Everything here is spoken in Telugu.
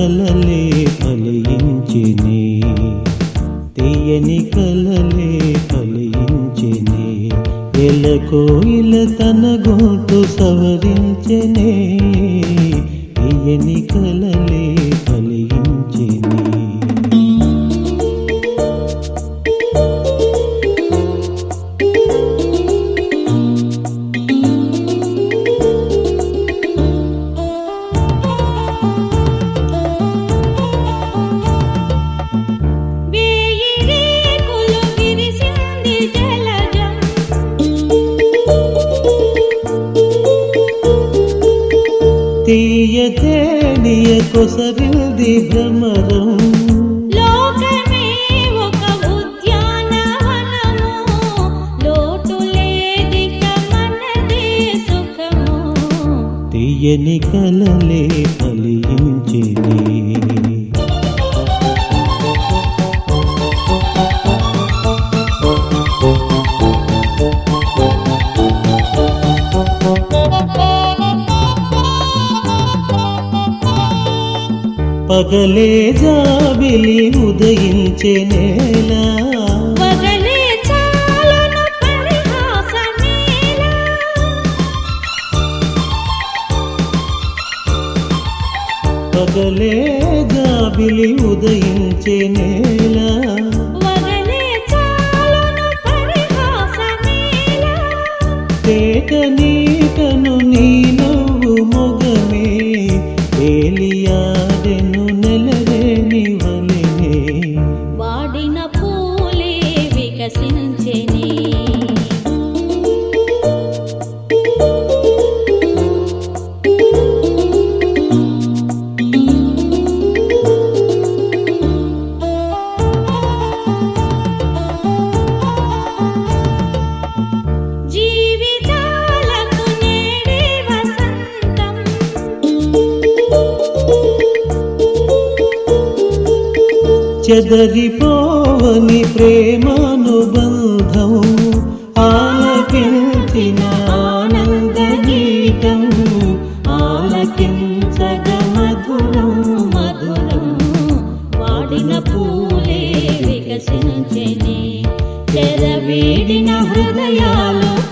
కలలే ఫలించినే తీయని కలలే ఫలించినే ఎలకోయిల తన గొంతు సవరించనే తీయని కలలే ఫలించినే వేయి రేకులు విరిసింది జలజం తీయ తేనియ కొసరింది భ్రమరం లోకమే ఒక ఉద్యానవనము లోటు లేదిక మనదే సుఖము తీయని కలలే ఫలించినే పగలే జాబిలి ఉదయించే నేల పగలే చాలును పరిహాసమేలా పగలే జాబిలి ఉదయించే నేల వగలే చాలును పరిహాసమేలా తేట నీటను నీ నవ్వు మొగమే తేలియాడెను నెలరేని వలెనే వాడిన పూలే వికసించెనే జీవితాలకు నేడే వసంతం చెదరిపోవని ప్రేమానుబంధం ఆలకించిన ఆనంద గీతం ఆలకించగ మధురం మధురం వాడిన పూలే వికసించెనే చెరవేడిన హృదయాలు